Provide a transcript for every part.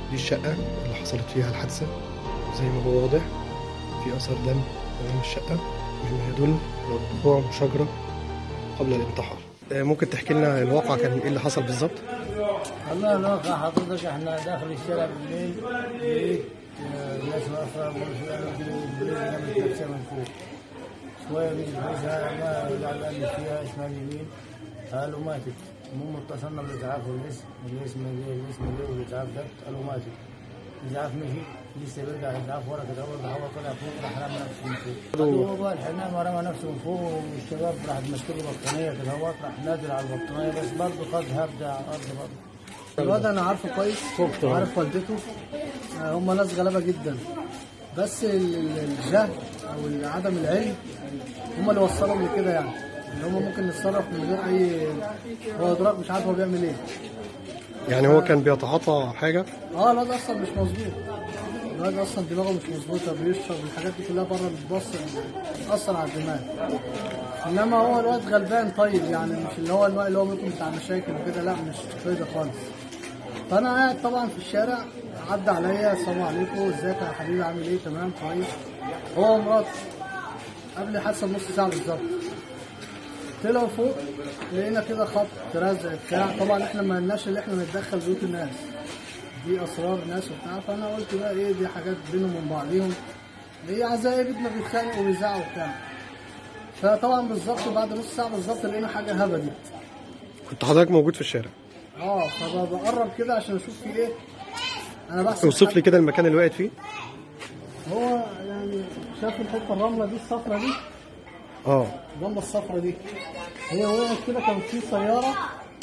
دي الشقة اللي حصلت فيها الحادثة زي ما هو واضح في أثر دم أمام الشقة مما يدل على وقوع مشاجرة قبل الانتحار آه، ممكن تحكي لنا الواقع كان ايه اللي حصل بالظبط؟ والله الواقع حضرتك احنا داخل الشارع بالليل لقيت آه، ناس واقفه بالليل نامت نفسها من فوق شويه بيجي جوزها ما زعلان فيها اسمها يمين قالوا ماتت المهم اتصلنا بالاسعاف والاسم الاسم جه الاسم جه والاسعاف جت قالوا ماتت الاسعاف مشي لسه بيرجع الاسعاف ورا كده اول هو طلع فوق راح رمى نفسه من فوق هو بقى الحمام رمى نفسه من فوق والشباب راح ماسك له بطانيه كده هو راح نازل على البطانيه بس برضه خد هبده على الارض برضه الواد انا عارفه كويس عارف والدته آه، هم ناس غلابه جدا بس ال- ال- الجهل او عدم العلم هم اللي وصلهم لكده يعني ان هم ممكن يتصرف من غير اي هو ادراك مش عارف هو بيعمل ايه يعني هو كان بيتعاطى حاجة اه الواد اصلا مش مظبوط الواد اصلا دماغه مش مظبوطه بيشرب الحاجات دي كلها بره بتبص بتاثر على الدماغ انما هو الواد غلبان طيب يعني مش اللي هو الواد اللي هو ممكن بتاع مشاكل وكده لا مش كده خالص فانا قاعد طبعا في الشارع عدى عليا السلام عليكم ازيك يا حبيبي عامل ايه تمام كويس هو ومراته قبل الحادثه بنص ساعه بالظبط طلعوا فوق لقينا كده خط رزق بتاع طبعا احنا ما لناش اللي احنا نتدخل بيوت الناس دي اسرار ناس وبتاع فانا قلت بقى ايه دي حاجات بينهم وبين بعضيهم هي عزايا بيتنا بيتخانقوا وبيزعقوا وبتاع فطبعا بالظبط بعد نص ساعه بالظبط لقينا حاجه هبدت كنت حضرتك موجود في الشارع اه فبقرب كده عشان اشوف في ايه انا بحسب اوصف لي كده المكان اللي وقعت فيه هو يعني شاف الحته الرمله دي الصفرة دي اه الرمله الصفرة دي هي وقعت كده كان في سياره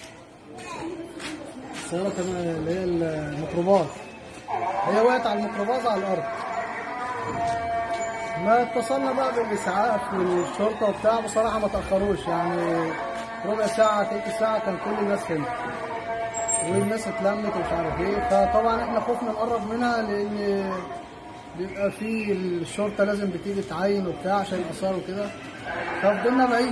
السياره كمان اللي هي الميكروباص هي وقعت على الميكروباص على الارض ما اتصلنا بقى بالاسعاف والشرطه وبتاع بصراحه ما تاخروش يعني ربع ساعه تلت ساعه كان كل الناس هنا والناس اتلمت ومش عارف ايه فطبعا احنا خفنا نقرب منها لان بيبقى في الشرطه لازم بتيجي تعين وبتاع عشان الاثار وكده ففضلنا بعيد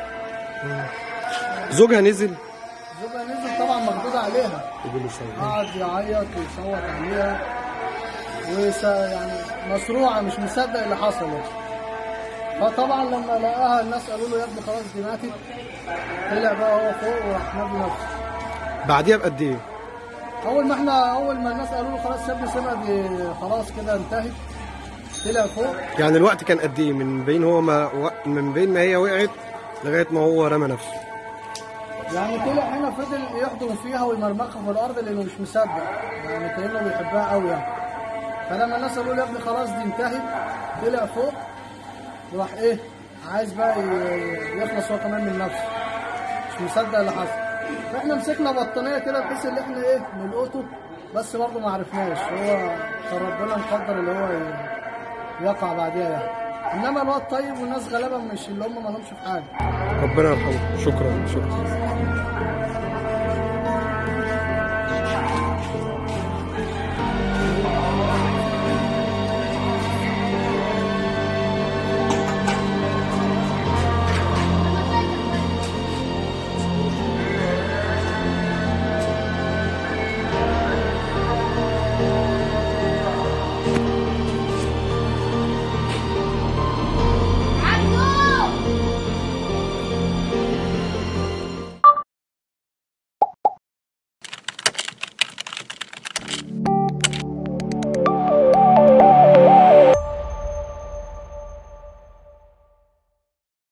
زوجها نزل زوجها نزل طبعا مردود عليها قعد يعيط ويصوت عليها وس يعني مصروعه مش مصدق اللي حصل يعني. فطبعا لما لقاها الناس قالوا له يا ابني خلاص دي ماتت طلع بقى هو فوق وراح نادي نفسه بعديها بقد ايه؟ اول ما احنا اول ما الناس قالوا له خلاص يا ابني سيبها دي خلاص كده انتهت طلع فوق يعني الوقت كان قد ايه من بين هو ما و... من بين ما هي وقعت لغايه ما هو رمى نفسه يعني طلع هنا فضل يحضن فيها ويمرمخها في الارض لانه مش مصدق يعني كانه بيحبها قوي يعني فلما الناس قالوا له يا ابني خلاص دي انتهت طلع فوق وراح ايه عايز بقى ي- يخلص هو كمان من نفسه مش مصدق اللي حصل فاحنا مسكنا بطانيه كده بحيث ان احنا ايه نلقطه بس برضه ما عرفناش هو كان ربنا مقدر اللي هو ي- يقع بعديها يعني انما الواد طيب والناس غالبا مش اللي هم ما لهمش في حاجه ربنا يرحمه شكرا شكرا